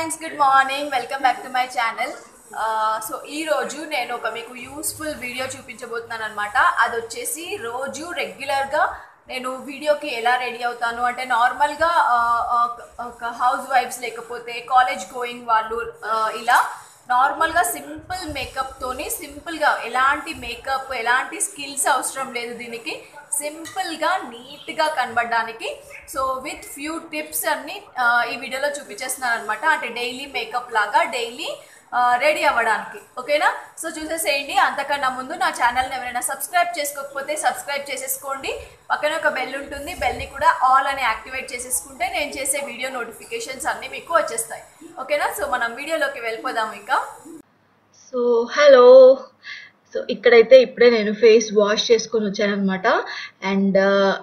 friends good morning welcome back to my channel so ఈ రోజు నేను ఒక మీకు యూస్ఫుల్ వీడియో చూపించబోతున్నాను అనమాట అది వచ్చేసి రోజు రెగ్యులర్గా నేను వీడియోకి ఎలా రెడీ అవుతాను అంటే నార్మల్గా ఒక హౌస్ వైఫ్స్ లేకపోతే కాలేజ్ గోయింగ్ వాళ్ళు ఆ, ఇలా నార్మల్గా సింపుల్ మేకప్తోని సింపుల్గా ఎలాంటి మేకప్ ఎలాంటి స్కిల్స్ అవసరం లేదు దీనికి సింపుల్గా నీట్గా కనబడడానికి సో విత్ ఫ్యూ టిప్స్ అన్ని ఆ, ఈ వీడియోలో చూపించేస్తున్నాను అనమాట అంటే డైలీ మేకప్ లాగా డైలీ రెడీ అవ్వడానికి ఓకేనా సో చూసేసేయండి అంతకన్నా ముందు నా ఛానల్ని ఎవరైనా సబ్స్క్రైబ్ చేసుకోకపోతే సబ్స్క్రైబ్ చేసేసుకోండి పక్కన ఒక బెల్ ఉంటుంది బెల్ని కూడా ఆల్ అని యాక్టివేట్ చేసేసుకుంటే నేను చేసే వీడియో నోటిఫికేషన్స్ అన్నీ మీకు వచ్చేస్తాయి ఓకేనా సో మనం వీడియోలోకి వెళ్ళిపోదాము ఇంకా సో హలో సో ఇక్కడైతే ఇప్పుడే నేను ఫేస్ వాష్ చేసుకొని వచ్చానమాట అండ్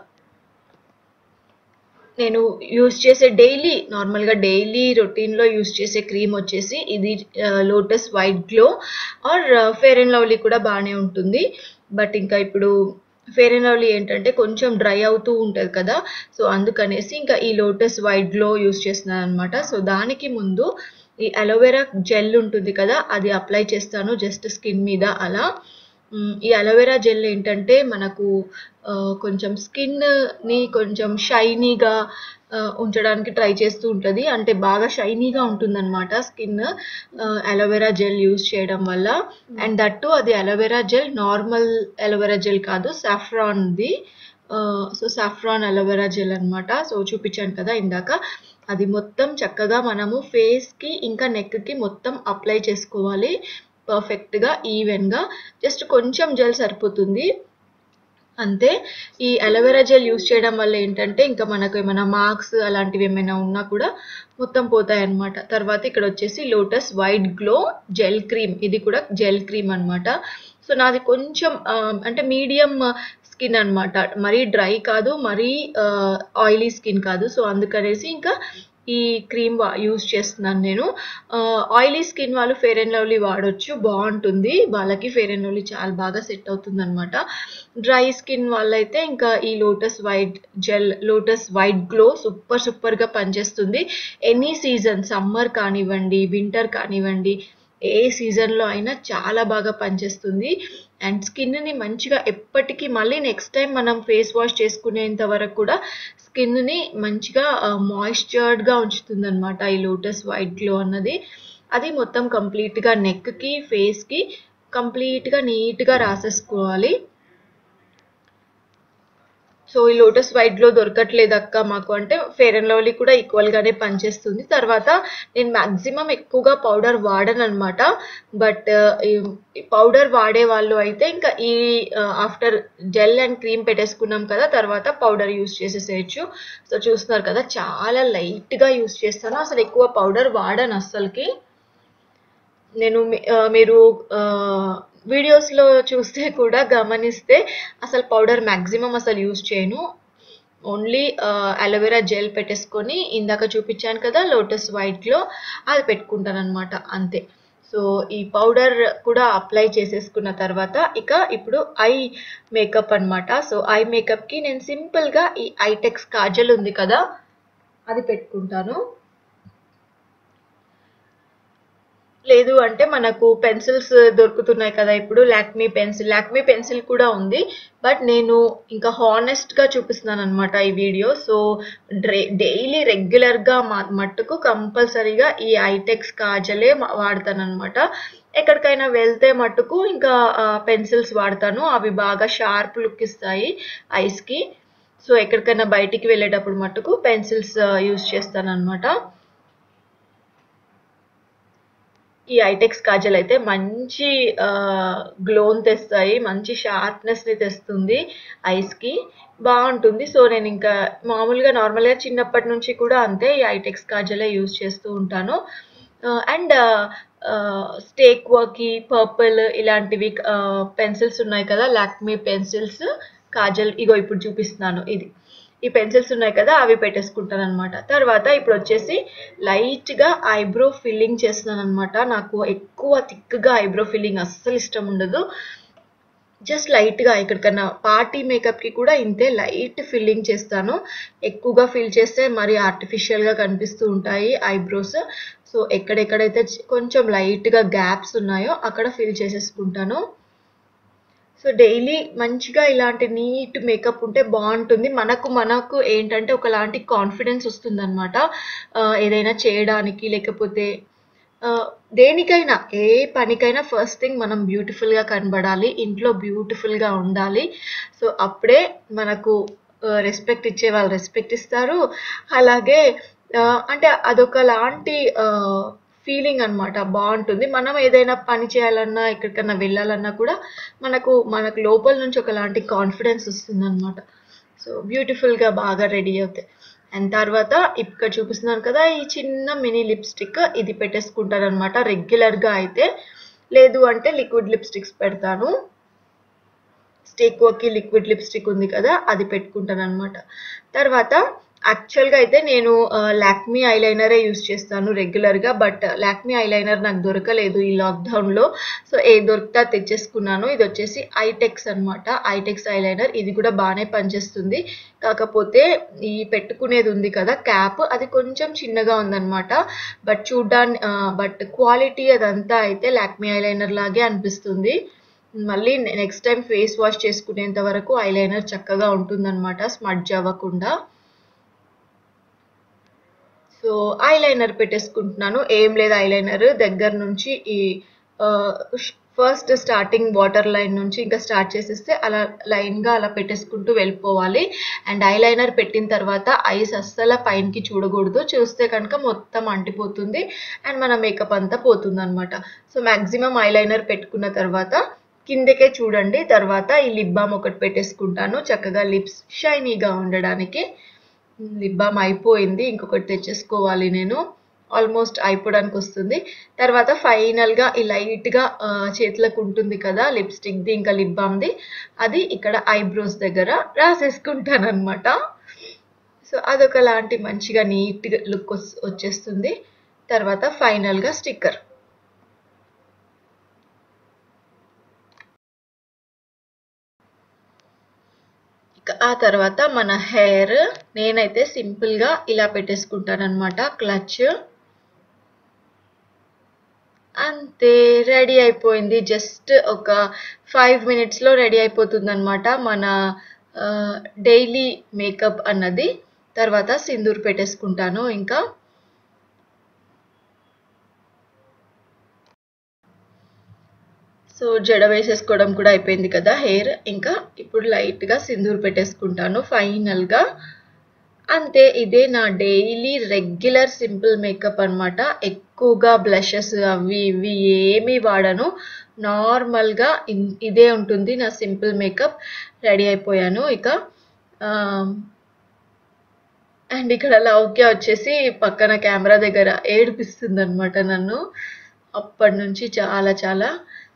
నేను యూస్ చేసే డైలీ నార్మల్గా డైలీ రొటీన్లో యూస్ చేసే క్రీమ్ వచ్చేసి ఇది Lotus White Glow or Fair and Lovely కూడా బాగానే ఉంటుంది బట్ ఇంకా ఇప్పుడు ఫేర్ అండ్ లవ్లీ ఏంటంటే కొంచెం డ్రై అవుతూ ఉంటుంది కదా సో అందుకనేసి ఇంకా ఈ లోటస్ వైట్ గ్లో యూస్ చేస్తున్నాను అనమాట సో దానికి ముందు ఈ అలోవెరా జెల్ ఉంటుంది కదా అది అప్లై చేస్తాను జస్ట్ స్కిన్ మీద అలా మ్, ఈ అలోవెరా జెల్ ఏంటంటే మనకు ఆ, కొంచెం స్కిన్ని కొంచెం షైనీగా ఉంచడానికి ట్రై చేస్తూ ఉంటుంది అంటే బాగా షైనీగా ఉంటుందన్నమాట స్కిన్ అలోవెరా జెల్ యూస్ చేయడం వల్ల అండ్ దట్టు అది aloe vera gel normal aloe vera gel కాదు సాఫ్రాన్ది సో సాఫ్రాన్ అలోవెరా జెల్ అన్నమాట సో చూపించాను కదా ఇందాక అది మొత్తం చక్కగా మనము ఫేస్కి ఇంకా నెక్కి మొత్తం అప్లై చేసుకోవాలి పర్ఫెక్ట్గా ఈవెన్గా జస్ట్ కొంచెం జెల్ సరిపోతుంది అంతే ఈ అలోవెరా జెల్ యూస్ చేయడం వల్ల ఏంటంటే ఇంకా మనకు ఏమైనా మార్క్స్ అలాంటివి ఏమైనా ఉన్నా కూడా మొత్తం పోతాయి అన్నమాట తర్వాత ఇక్కడ వచ్చేసి Lotus White Glow gel cream ఇది కూడా జెల్ క్రీమ్ అన్నమాట సో నాది కొంచెం ఆ, అంటే మీడియం స్కిన్ అన్నమాట మరీ డ్రై కాదు మరీ ఆయిలీ స్కిన్ కాదు సో అందుకనేసి ఇంకా ఈ క్రీమ్ యూస్ చేస్తున్నాను నేను ఆయిలీ స్కిన్ వాళ్ళు ఫేర్ అండ్ లవ్లీ వాడొచ్చు బాగుంటుంది వాళ్ళకి ఫేర్ అండ్ లవ్లీ చాలా బాగా సెట్ అవుతుంది అనమాట డ్రై స్కిన్ వాళ్ళైతే ఇంకా ఈ Lotus White gel Lotus White Glow super సూపర్గా పనిచేస్తుంది ఎనీ సీజన్ సమ్మర్ కానివ్వండి వింటర్ కానివ్వండి ఏ సీజన్లో అయినా చాలా బాగా పనిచేస్తుంది అండ్ స్కిన్ని మంచిగా ఎప్పటికీ మళ్ళీ నెక్స్ట్ టైం మనం ఫేస్ వాష్ చేసుకునేంత వరకు కూడా స్కిన్ని మంచిగా మాయిశ్చర్డ్గా ఉంచుతుంది అనమాట ఈ లోటస్ వైట్ గ్లో అన్నది అది మొత్తం కంప్లీట్గా నెక్కి ఫేస్కి కంప్లీట్గా నీట్గా రాసేసుకోవాలి సో ఈ లోటస్ వైట్ లో దొరకట్లేదు అక్క మాకు అంటే ఫేర్ అండ్ లవ్లీ కూడా ఈక్వల్ గానే పనిచేస్తుంది తర్వాత నేను మాక్సిమం ఎక్కువగా పౌడర్ వాడను అనమాట బట్ పౌడర్ వాడే వాళ్ళు అయితే ఇంకా ఈ ఆఫ్టర్ జెల్ అండ్ క్రీమ్ పెట్టేసుకున్నాం కదా తర్వాత పౌడర్ యూస్ చేసేసేయచ్చు సో చూస్తున్నారు కదా చాలా లైట్ గా యూస్ చేస్తాను అసలు ఎక్కువ పౌడర్ వాడను అస్సలకి నేను మీ- ఆ, మీరు ఆ, వీడియోస్లో చూస్తే కూడా గమనిస్తే అసలు పౌడర్ మ్యాక్సిమం అసలు యూజ్ చేయను ఓన్లీ అలోవెరా జెల్ పెట్టేసుకొని ఇందాక చూపించాను కదా లోటస్ వైట్లో అది పెట్టుకుంటాను అనమాట అంతే సో ఈ పౌడర్ కూడా అప్లై చేసేసుకున్న తర్వాత ఇక ఇప్పుడు ఐ మేకప్ అన్నమాట సో ఐ మేకప్కి నేను సింపుల్గా ఈ ఐటెక్స్ కాజల్ ఉంది కదా అది పెట్టుకుంటాను లేదు అంటే మనకు పెన్సిల్స్ దొరుకుతున్నాయి కదా ఇప్పుడు లాక్మీ పెన్సిల్ లాక్మీ పెన్సిల్ కూడా ఉంది బట్ నేను ఇంకా హానెస్ట్ గా చూపిస్తున్నాను అనమాట ఈ వీడియో సో డైలీ రెగ్యులర్ గా మా- మట్టుకు కంపల్సరీగా ఈ ఐటెక్స్ కాజలే వాడతాను అనమాట ఎక్కడికైనా వెళ్తే మట్టుకు ఇంకా పెన్సిల్స్ వాడతాను అవి బాగా షార్ప్ లుక్ ఇస్తాయి ఐస్ కి సో ఎక్కడికైనా బయటికి వెళ్ళేటప్పుడు మట్టుకు పెన్సిల్స్ యూస్ చేస్తాను అనమాట ఈ ఐటెక్స్ కాజల్ అయితే మంచి గ్లోన్ తెస్తాయి మంచి షార్ప్నెస్ ని తెస్తుంది ఐస్ కి బాగుంటుంది సో నేను ఇంకా మామూలుగా నార్మల్గా చిన్నప్పటి నుంచి కూడా అంతే ఈ ఐటెక్స్ కాజలే యూజ్ చేస్తూ ఉంటాను అండ్ స్టేక్ వర్కి పర్పుల్ ఇలాంటివి పెన్సిల్స్ ఉన్నాయి కదా లాక్మీ పెన్సిల్స్ కాజల్ ఇగో ఇప్పుడు చూపిస్తున్నాను ఇది ఈ పెన్సిల్స్ ఉన్నాయి కదా అవి పెట్టేసుకుంటాను అనమాట తర్వాత ఇప్పుడు వచ్చేసి లైట్ గా ఐబ్రో ఫిల్లింగ్ చేస్తున్నాను అనమాట నాకు ఎక్కువ థిక్గా ఐబ్రో ఫిల్లింగ్ అస్సలు ఇష్టం ఉండదు జస్ట్ లైట్గా ఎక్కడికన్నా పార్టీ మేకప్కి కూడా ఇంతే లైట్ ఫిల్లింగ్ చేస్తాను ఎక్కువగా ఫిల్ చేస్తే మరి ఆర్టిఫిషియల్గా కనిపిస్తూ ఉంటాయి ఐబ్రోస్ సో ఎక్కడెక్కడైతే చి- కొంచెం లైట్గా గ్యాప్స్ ఉన్నాయో అక్కడ ఫిల్ చేసేసుకుంటాను సో డైలీ మంచిగా ఇలాంటి నీట్ మేకప్ ఉంటే బాగుంటుంది మనకు మనకు ఏంటంటే ఒకలాంటి కాన్ఫిడెన్స్ వస్తుంది అనమాట ఏదైనా చేయడానికి లేకపోతే ఆ, దేనికైనా ఏ పనికైనా ఫస్ట్ థింగ్ మనం బ్యూటిఫుల్గా కనబడాలి ఇంట్లో బ్యూటిఫుల్గా ఉండాలి సో అప్పుడే మనకు రెస్పెక్ట్ ఇచ్చే వాళ్ళు రెస్పెక్ట్ ఇస్తారు అలాగే ఆ, అంటే అదొక లాంటి ఫీలింగ్ అన్నమాట బాగుంటుంది మనం ఏదైనా పని చేయాలన్నా ఎక్కడికన్నా వెళ్ళాలన్నా కూడా మనకు మనకు లోపల నుంచి ఒకలాంటి కాన్ఫిడెన్స్ వస్తుంది అనమాట సో బ్యూటిఫుల్గా బాగా రెడీ అవుతాయి అండ్ తర్వాత ఇక్కడ చూపిస్తున్నాను కదా ఈ చిన్న మినీ లిప్స్టిక్ ఇది పెట్టేసుకుంటాను అనమాట రెగ్యులర్గా అయితే లేదు అంటే లిక్విడ్ లిప్స్టిక్స్ పెడతాను స్టేక్వోకి లిక్విడ్ లిప్స్టిక్ ఉంది కదా అది పెట్టుకుంటాను అనమాట తర్వాత యాక్చువల్గా అయితే నేను లాక్మీ ఐలైనరే యూస్ చేస్తాను రెగ్యులర్గా బట్ లాక్మీ ఐలైనర్ నాకు దొరకలేదు ఈ లాక్డౌన్లో సో ఏ దొరికితే అది తెచ్చేసుకున్నాను ఇది వచ్చేసి ఐటెక్స్ అనమాట ఐటెక్స్ ఐలైనర్ ఇది కూడా బాగానే పనిచేస్తుంది కాకపోతే ఈ పెట్టుకునేది ఉంది కదా క్యాప్ అది కొంచెం చిన్నగా ఉందన్నమాట బట్ చూడ్డాన్ని బట్ క్వాలిటీ అదంతా అయితే లాక్మీ ఐలైనర్ లాగే అనిపిస్తుంది మళ్ళీ నెక్స్ట్ టైం ఫేస్ వాష్ చేసుకునేంత వరకు ఐలైనర్ చక్కగా ఉంటుందన్నమాట స్మడ్జ్ అవ్వకుండా సో ఐలైనర్ పెట్టేసుకుంటున్నాను ఏం లేదు ఐలైనర్ దగ్గర నుంచి ఈ ఫస్ట్ స్టార్టింగ్ వాటర్ లైన్ నుంచి ఇంకా స్టార్ట్ చేసేస్తే అలా లైన్గా అలా పెట్టేసుకుంటూ వెళ్ళిపోవాలి అండ్ ఐలైనర్ పెట్టిన తర్వాత ఐస్ అస్సలు పైనకి చూడకూడదు చూస్తే కనుక మొత్తం అంటిపోతుంది అండ్ మన మేకప్ అంతా పోతుంది అనమాట సో మ్యాక్సిమం ఐలైనర్ పెట్టుకున్న తర్వాత కిందకే చూడండి తర్వాత ఈ లిప్ బామ్ ఒకటి పెట్టేసుకుంటాను చక్కగా లిప్స్ షైనీగా ఉండడానికి లిప్ బామ్ అయిపోయింది ఇంకొకటి తెచ్చేసుకోవాలి నేను ఆల్మోస్ట్ అయిపోవడానికి వస్తుంది తర్వాత ఫైనల్గా ఈ లైట్గా చేతులకు ఉంటుంది కదా లిప్స్టిక్ది ఇంకా లిప్ బామ్ది అది ఇక్కడ ఐబ్రోస్ దగ్గర రాసేసుకుంటాను అనమాట సో అదొక లాంటి మంచిగా నీట్గా లుక్ వచ్చేస్తుంది తర్వాత ఫైనల్గా స్టిక్కర్ ఆ తర్వాత మన హెయిర్ నేనైతే సింపుల్గా ఇలా పెట్టేసుకుంటాను అనమాట క్లచ్ అంతే రెడీ అయిపోయింది జస్ట్ ఒక ఫైవ్ మినిట్స్లో రెడీ అయిపోతుంది అనమాట మన డైలీ మేకప్ అన్నది తర్వాత సింధూర్ పెట్టేసుకుంటాను ఇంకా సో జడ వేసేసుకోవడం కూడా అయిపోయింది కదా హెయిర్ ఇంకా ఇప్పుడు లైట్గా సింధూర్ పెట్టేసుకుంటాను ఫైనల్గా అంతే ఇదే నా డైలీ రెగ్యులర్ సింపుల్ మేకప్ అనమాట ఎక్కువగా బ్లషెస్ అవి ఇవి ఏమీ వాడను నార్మల్గా ఇదే ఉంటుంది నా సింపుల్ మేకప్ రెడీ అయిపోయాను ఇక అండ్ ఇక్కడ లౌక్య వచ్చేసి పక్కన కెమెరా దగ్గర ఏడిపిస్తుంది అనమాట నన్ను అప్పటి నుంచి చాలా చాలా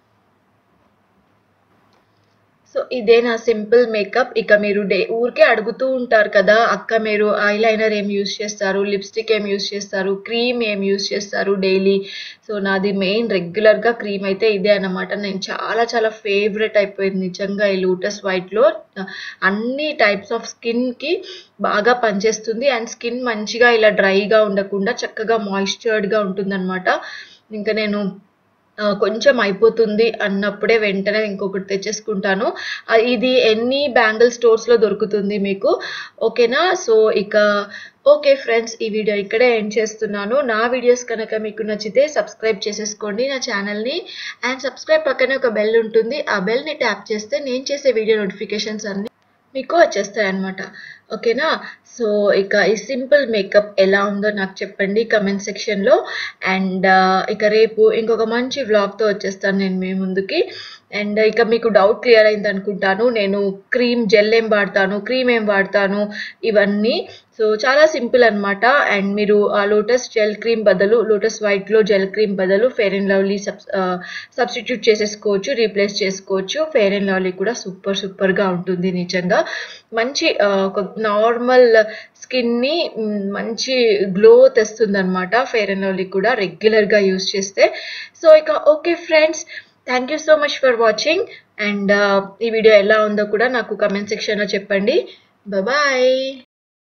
సో ఇదే నా సింపుల్ మేకప్ ఇక మీరు డే ఊరికే అడుగుతూ ఉంటారు కదా అక్క మీరు ఐలైనర్ ఏం యూస్ చేస్తారు లిప్స్టిక్ ఏం యూస్ చేస్తారు క్రీమ్ ఏం యూస్ చేస్తారు డైలీ సో నాది మెయిన్ రెగ్యులర్గా క్రీమ్ అయితే ఇదే అనమాట నేను చాలా చాలా ఫేవరెట్ అయిపోయింది నిజంగా ఈ లోటస్ వైట్లో అన్ని టైప్స్ ఆఫ్ స్కిన్కి బాగా పనిచేస్తుంది అండ్ స్కిన్ మంచిగా ఇలా డ్రైగా ఉండకుండా చక్కగా మాయిశ్చర్డ్గా ఉంటుందన్నమాట ఇంకా నేను కొంచెం అయిపోతుంది అన్నప్పుడే వెంటనే ఇంకొకటి తెచ్చేసుకుంటాను ఇది ఎన్ని బ్యాంగిల్ స్టోర్స్లో దొరుకుతుంది మీకు ఓకేనా సో ఇక ఓకే ఫ్రెండ్స్ ఈ వీడియో ఇక్కడే ఎండ్ చేస్తున్నాను నా వీడియోస్ కనుక మీకు నచ్చితే సబ్స్క్రైబ్ చేసేసుకోండి నా ఛానల్ని అండ్ సబ్స్క్రైబ్ పక్కనే ఒక బెల్ ఉంటుంది ఆ బెల్ని ట్యాప్ చేస్తే నేను చేసే వీడియో నోటిఫికేషన్స్ అన్ని మీకు వచ్చేస్తాయి అనమాట ఓకేనా సో ఇక ఈ సింపుల్ మేకప్ ఎలా ఉందో నాకు చెప్పండి కమెంట్ సెక్షన్లో అండ్ ఇక రేపు ఇంకొక మంచి వ్లాగ్తో వచ్చేస్తాను నేను మీ ముందుకి అండ్ ఇక మీకు డౌట్ క్లియర్ అయింది అనుకుంటాను నేను క్రీమ్ జెల్ ఏం వాడతాను క్రీమ్ ఏం వాడతాను ఇవన్నీ సో చాలా సింపుల్ అనమాట అండ్ మీరు ఆ లోటస్ జెల్ క్రీమ్ బదులు లోటస్ వైట్లో జెల్ క్రీమ్ బదులు Fair and Lovely sub substitute చేసేసుకోవచ్చు రీప్లేస్ చేసుకోవచ్చు ఫెయిర్ అండ్ లవ్లీ కూడా సూపర్ సూపర్గా ఉంటుంది నిజంగా మంచి ఒక నార్మల్ స్కిన్ని మంచి గ్లో తెస్తుంది అనమాట ఫెయిర్ అండ్ లవ్లీ కూడా రెగ్యులర్గా యూస్ చేస్తే సో ఇక okay friends thank you so much for watching and ఈ వీడియో ఎలా ఉందో కూడా నాకు కమెంట్ సెక్షన్లో చెప్పండి బాయ్